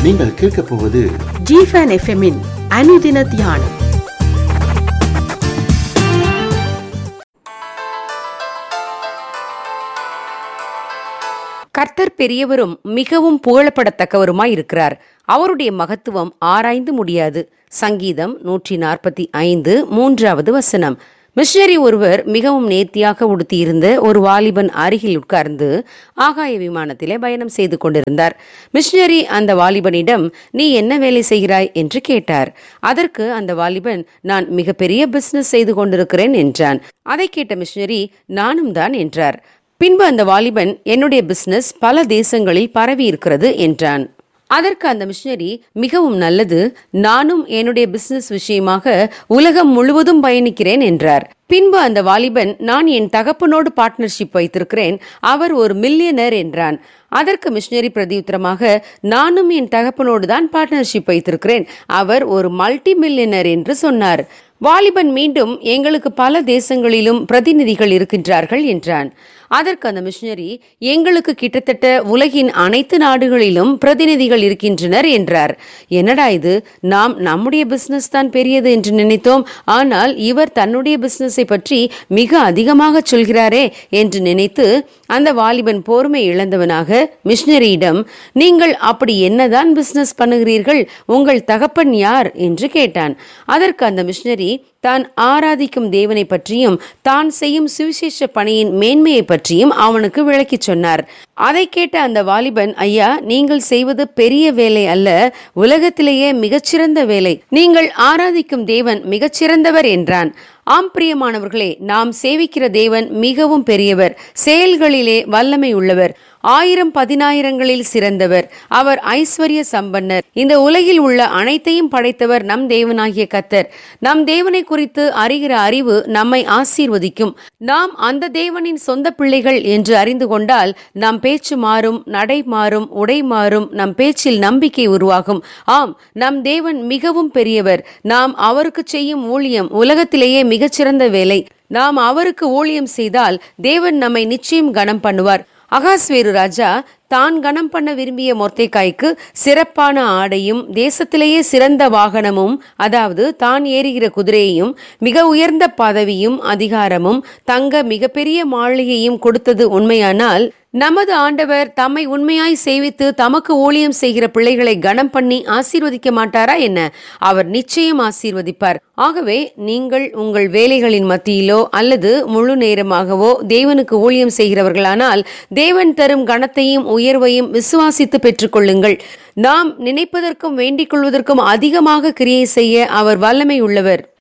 நீங்கள் கேட்கப் போவது ஜிஃபன் எஃப்எம்மின் அனுதின தியானம் கர்த்தர் பெரியவரும் மிகவும் புகழப்படத்தக்கவருமாய் இருக்கிறார் அவருடைய மகத்துவம் ஆராய்ந்து முடியாது சங்கீதம் நூற்றி நாற்பத்தி ஐந்து மூன்றாவது வசனம் மிஷனரி ஒருவர் மிகவும் நேர்த்தியாக உடுத்தியிருந்த ஒரு வாலிபன் அருகில் உட்கார்ந்து ஆகாய விமானத்திலே பயணம் செய்து கொண்டிருந்தார் மிஷனரி அந்த வாலிபனிடம் நீ என்ன வேலை செய்கிறாய் என்று கேட்டார் அதற்கு அந்த வாலிபன் நான் மிகப்பெரிய பிசினஸ் செய்து கொண்டிருக்கிறேன் என்றான் அதை கேட்ட மிஷனரி நானும் தான் என்றார் பின்பு அந்த வாலிபன் என்னுடைய பிசினஸ் பல தேசங்களில் பரவி இருக்கிறது என்றான் அதற்கு அந்த மிஷனரி மிகவும் நல்லது நானும் என்னுடைய பிசினஸ் விஷயமாக உலகம் முழுவதும் பயணிக்கிறேன் என்றார் பின்பு அந்த வாலிபன் நான் என் தகப்பனோடு பார்ட்னர்ஷிப் வைத்திருக்கிறேன் அவர் ஒரு மில்லியனர் என்றான் அதற்கு மிஷனரி பிரதியுத்தரமாக நானும் என் தகப்பனோடு தான் பார்ட்னர்ஷிப் வைத்திருக்கிறேன் அவர் ஒரு மல்டி மில்லியனர் என்று சொன்னார் வாலிபன் மீண்டும் எங்களுக்கு பல தேசங்களிலும் பிரதிநிதிகள் இருக்கின்றார்கள் என்றான் அதற்கு அந்த மிஷனரி எங்களுக்கு கிட்டத்தட்ட உலகின் அனைத்து நாடுகளிலும் பிரதிநிதிகள் இருக்கின்றனர் என்றார் என்னடா இது நாம் நம்முடைய பிசினஸ் தான் பெரியது என்று நினைத்தோம் ஆனால் இவர் தன்னுடைய பிசினஸை பற்றி மிக அதிகமாக சொல்கிறாரே என்று நினைத்து அந்த வாலிபன் பொறுமை இழந்தவனாக மிஷனரியிடம் நீங்கள் அப்படி என்னதான் பிசினஸ் பண்ணுகிறீர்கள் உங்கள் தகப்பன் யார் என்று கேட்டான் அதற்கு அந்த மிஷனரி தான் ஆராதிக்கும் தேவனை பற்றியும் தான் செய்யும் சுவிசேஷ பணியின் மேன்மையை பற்றியும் அவனுக்கு விளக்கிச் சொன்னார் அதை கேட்ட அந்த வாலிபன் ஐயா நீங்கள் செய்வது பெரிய வேலை அல்ல உலகத்திலேயே மிகச்சிறந்த வேலை நீங்கள் ஆராதிக்கும் தேவன் மிகச்சிறந்தவர் என்றான் ஆம் பிரியமானவர்களே நாம் சேவிக்கிற தேவன் மிகவும் பெரியவர் செயல்களிலே வல்லமை உள்ளவர் ஆயிரம் பதினாயிரங்களில் சிறந்தவர் அவர் ஐஸ்வர்ய சம்பன்னர் இந்த உலகில் உள்ள அனைத்தையும் படைத்தவர் நம் தேவனாகிய கத்தர் நம் தேவனை குறித்து அறிகிற அறிவு நம்மை ஆசீர்வதிக்கும் நாம் அந்த தேவனின் சொந்த பிள்ளைகள் என்று அறிந்து கொண்டால் நம் பேச்சு மாறும் நடை மாறும் உடை மாறும் நம் பேச்சில் நம்பிக்கை உருவாகும் ஆம் நம் தேவன் மிகவும் பெரியவர் நாம் அவருக்கு செய்யும் ஊழியம் உலகத்திலேயே மிகச்சிறந்த வேலை நாம் அவருக்கு ஊழியம் செய்தால் தேவன் நம்மை நிச்சயம் கனம் பண்ணுவார் அகாஸ்வேரு ராஜா தான் கனம் பண்ண விரும்பிய மொர்த்தைக்காய்க்கு சிறப்பான ஆடையும் தேசத்திலேயே சிறந்த வாகனமும் அதாவது தான் ஏறுகிற குதிரையையும் மிக உயர்ந்த பதவியும் அதிகாரமும் தங்க மிகப்பெரிய மாளிகையும் கொடுத்தது உண்மையானால் நமது ஆண்டவர் தம்மை உண்மையாய் சேவித்து தமக்கு ஊழியம் செய்கிற பிள்ளைகளை கனம் பண்ணி ஆசீர்வதிக்க மாட்டாரா என்ன அவர் நிச்சயம் ஆசீர்வதிப்பார் ஆகவே நீங்கள் உங்கள் வேலைகளின் மத்தியிலோ அல்லது முழு நேரமாகவோ தேவனுக்கு ஊழியம் செய்கிறவர்களானால் தேவன் தரும் கனத்தையும் உயர்வையும் விசுவாசித்து பெற்றுக்கொள்ளுங்கள் நாம் நினைப்பதற்கும் வேண்டிக் கொள்வதற்கும் அதிகமாக கிரியை செய்ய அவர் வல்லமை உள்ளவர்